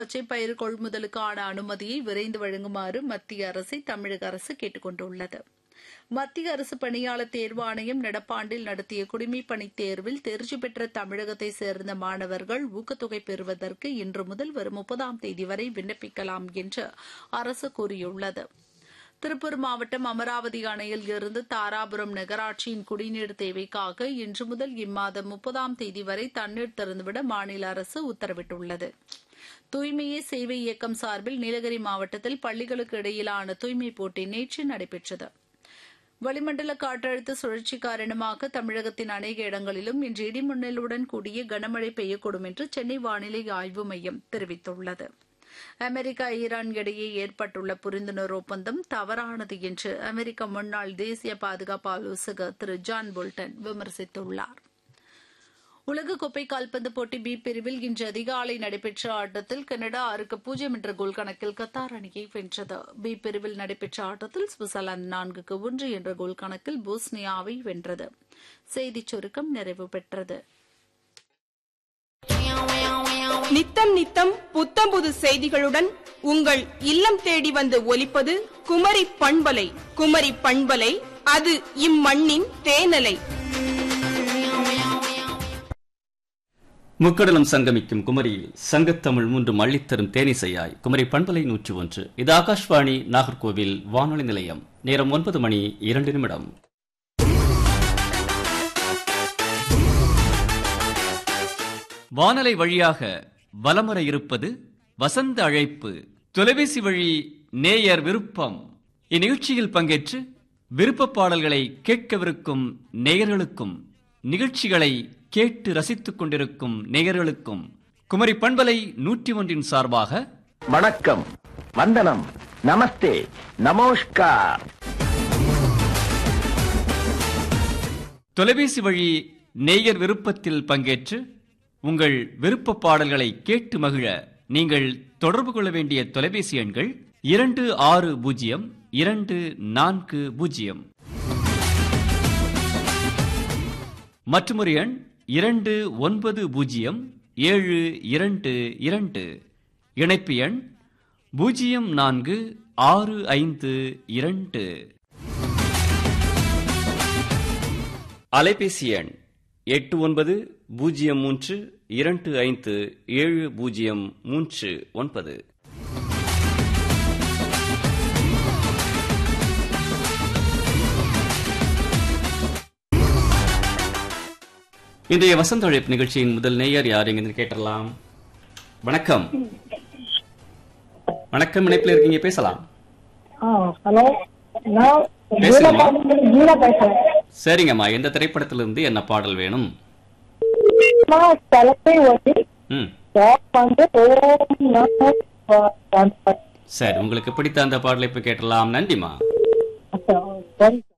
பச்சை பயிர் கொள்முதலுக்கான அனுமதியை விரைந்து வழங்குமாறு மத்திய அரசை தமிழக அரசு கேட்டுக் கொண்டுள்ளது மத்திய அரசு பணியாளர் தேர்வாணையம் நடப்பாண்டில் நடத்திய குடிமைப் பணித் தேர்வில் தேர்ச்சி பெற்ற தமிழகத்தைச் சேர்ந்த மாணவர்கள் ஊக்கத்தொகை பெறுவதற்கு இன்று முதல் வரும் முப்பதாம் தேதி வரை விண்ணப்பிக்கலாம் என்று அரசு கூறியுள்ளது திருப்பூர் மாவட்டம் அமராவதி அணையில் இருந்து தாராபுரம் நகராட்சியின் குடிநீர் தேவைக்காக இன்று முதல் இம்மாதம் முப்பதாம் தேதி வரை தண்ணீர் திறந்துவிட மாநில அரசு உத்தரவிட்டுள்ளது தூய்மையே சேவை இயக்கம் சார்பில் நீலகிரி மாவட்டத்தில் பள்ளிகளுக்கு இடையிலான தூய்மை போட்டி நேற்று நடைபெற்றது வளிமண்டல காற்றழுத்த சுழற்சி காரணமாக தமிழகத்தின் அநேக இடங்களிலும் இன்று இடிமின்னலுடன் கூடிய கனமழை பெய்யக்கூடும் என்று சென்னை வானிலை ஆய்வு மையம் தெரிவித்துள்ளது அமெரிக்கா ஈரான் இடையே ஏற்பட்டுள்ள புரிந்துணர்வு ஒப்பந்தம் தவறானது என்று அமெரிக்க முன்னாள் தேசிய பாதுகாப்பு ஆலோசகர் திரு ஜான் போல்டன் விமர்சித்துள்ளார் உலகக்கோப்பை கால்பந்து போட்டி பி பிரிவில் இன்று அதிகாலை நடைபெற்ற ஆட்டத்தில் கனடா ஆறுக்கு பூஜ்ஜியம் என்ற கோல் கணக்கில் கத்தார் அணியை வென்றது பி பிரிவில் நடைபெற்ற ஆட்டத்தில் சுவிட்சர்லாந்து நான்குக்கு ஒன்று என்ற கோல் கணக்கில் போஸ்னியாவை வென்றது செய்திச் சுருக்கம் நிறைவு பெற்றது நித்தம் நித்தம் புத்தம் புது செய்திகளுடன் உங்கள் இல்லம் தேடி வந்து ஒலிப்பது குமரி பண்பலை குமரி பண்பலை அது இம்மண்ணின் தேனலை முக்கடலும் சங்கமிக்கும் குமரியில் சங்கத்தமிழ் மூன்று மள்ளித்தரும் தேனிசையாய் குமரி பண்பலை நூற்று ஒன்று இது ஆகாஷ்வாணி நாகர்கோவில் வானொலி நிலையம் நேரம் ஒன்பது மணி இரண்டு நிமிடம் வானலை வழியாக வலமுற இருப்பது வசந்த அழைப்பு தொலைபேசி வழி நேயர் விருப்பம் இந்நிகழ்ச்சியில் பங்கேற்று விருப்ப பாடல்களை கேட்கவிருக்கும் நேயர்களுக்கும் நிகழ்ச்சிகளை கேட்டு ரசித்துக் கொண்டிருக்கும் நேயர்களுக்கும் குமரி பண்பலை நூற்றி ஒன்றின் சார்பாக வணக்கம் வந்தனம் நமஸ்தே நமோஷ்கார் தொலைபேசி வழி நேயர் விருப்பத்தில் பங்கேற்று உங்கள் விருப்ப பாடல்களை கேட்டு மகிழ நீங்கள் தொடர்பு கொள்ள வேண்டிய தொலைபேசி எண்கள் இரண்டு ஆறு பூஜ்ஜியம் இரண்டு நான்கு பூஜ்ஜியம் மற்றொரு எண் இரண்டு ஒன்பது பூஜ்ஜியம் ஏழு இரண்டு இரண்டு இணைப்பு எண் பூஜ்ஜியம் நான்கு ஆறு ஐந்து இரண்டு அலைபேசி எண் எட்டு ஒன்பது பூஜ்ஜியம் மூன்று இரண்டு ஐந்து ஏழு பூஜ்ஜியம் மூன்று ஒன்பது இன்றைய வசந்த அழைப்பு நிகழ்ச்சியின் முதல் நேயர் யார் எங்க கேட்டலாம் வணக்கம் வணக்கம் இணைப்பில் இருக்கீங்க பேசலாம் ஆ ஹலோ நான் பேசுங்கம்மா. கீழே பேசுறேன் சரிங்கம்மா எந்த திரைப்படத்திலிருந்து என்ன பாடல் வேணும் நான் தலைப்பை ஒட்டி ம் ஜாப் வந்து ஓம் நமோ சிவாய. சரி உங்களுக்கு பிடித்த அந்த பாடலை இப்ப கேட்டலாம் நன்றிமா அப்புறம் சரி